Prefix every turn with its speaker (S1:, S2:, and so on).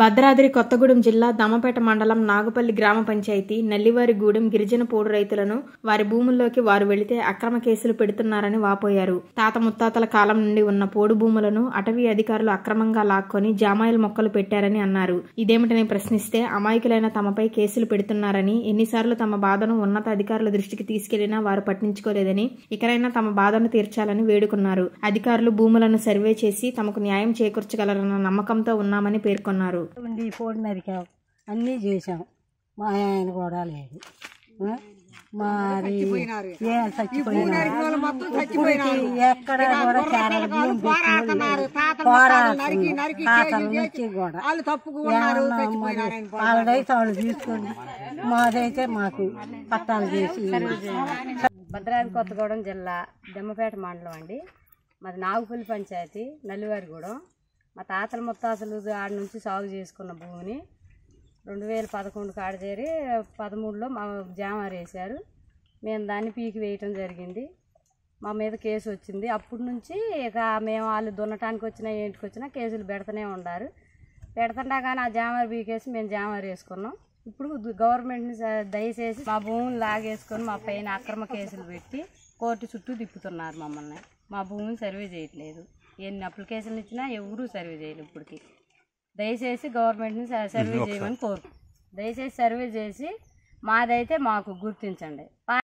S1: భద్రాద్రి కొత్తగూడెం జిల్లా దమ్మపేట మండలం నాగుపల్లి గ్రామ పంచాయతీ నల్లివారిగూడెం గిరిజన పోడు రైతులను వారి భూముల్లోకి వారు వెళితే అక్రమ కేసులు పెడుతున్నారని వాపోయారు తాత ముత్తాతల కాలం నుండి ఉన్న పోడు భూములను అటవీ అధికారులు అక్రమంగా లాక్కొని జామాయిల మొక్కలు పెట్టారని అన్నారు ఇదేమిటని ప్రశ్నిస్తే అమాయకులైన తమపై కేసులు పెడుతున్నారని ఎన్నిసార్లు తమ బాధను ఉన్నత అధికారుల దృష్టికి తీసుకెళ్లినా వారు పట్టించుకోలేదని ఇకనైనా తమ బాధను తీర్చాలని వేడుకున్నారు అధికారులు భూములను సర్వే చేసి తమకు న్యాయం చేకూర్చగలరన్న నమ్మకంతో ఉన్నామని పేర్కొన్నారు
S2: ఉండి ఫోన్ నరికాం అన్నీ చేసాం మా ఆయన కూడా లేదు ఆ? మరి ఏ చచ్చిపోయినారు ఇప్పటికి ఎక్కడ కూడా చాలా బియ్యం పెట్టుకోలేదు. పోరాడుతున్నారు. తాతల నుంచి కూడా ఏమన్నా మరి వాళ్ళదైతే వాళ్ళు తీసుకోండి మాదైతే మాకు పట్టాలు చేసి
S3: భద్రాద్రి కొత్తగూడెం జిల్లా దమ్మపేట మండలం అండి మాది నాగుపల్లి పంచాయతీ నల్లివారిగూడెం మా తాతల ముత్తాతలు ఆడ నుంచి సాగు చేసుకున్న భూమిని రెండు వేల పదకొండు కాడ చేరి పదమూడులో మా జామారు వేశారు మేము దాన్ని పీకి వేయటం జరిగింది మా మీద కేసు వచ్చింది అప్పటి నుంచి ఇక మేము వాళ్ళు దున్నటానికి వచ్చినా ఏంటికి వచ్చినా కేసులు పెడుతూనే ఉండారు పెడుతుంటా కానీ ఆ జామారు పీకేసి మేము జామారు వేసుకున్నాం ఇప్పుడు దు- గవర్నమెంట్ని స- దయచేసి మా భూమిని లాగేసుకొని మా పైన అక్రమ కేసులు పెట్టి కోర్టు చుట్టూ తిప్పుతున్నారు మమ్మల్ని మా భూమిని సర్వే చేయట్లేదు ఎన్ని అప్లికేషన్లు ఇచ్చినా ఎవరూ సర్వే చేయలేదు ఇప్పటికి దయచేసి గవర్నమెంట్ని స- సర్వే చేయమని కోరు దయచేసి సర్వే చేసి మాదైతే మాకు గుర్తించండి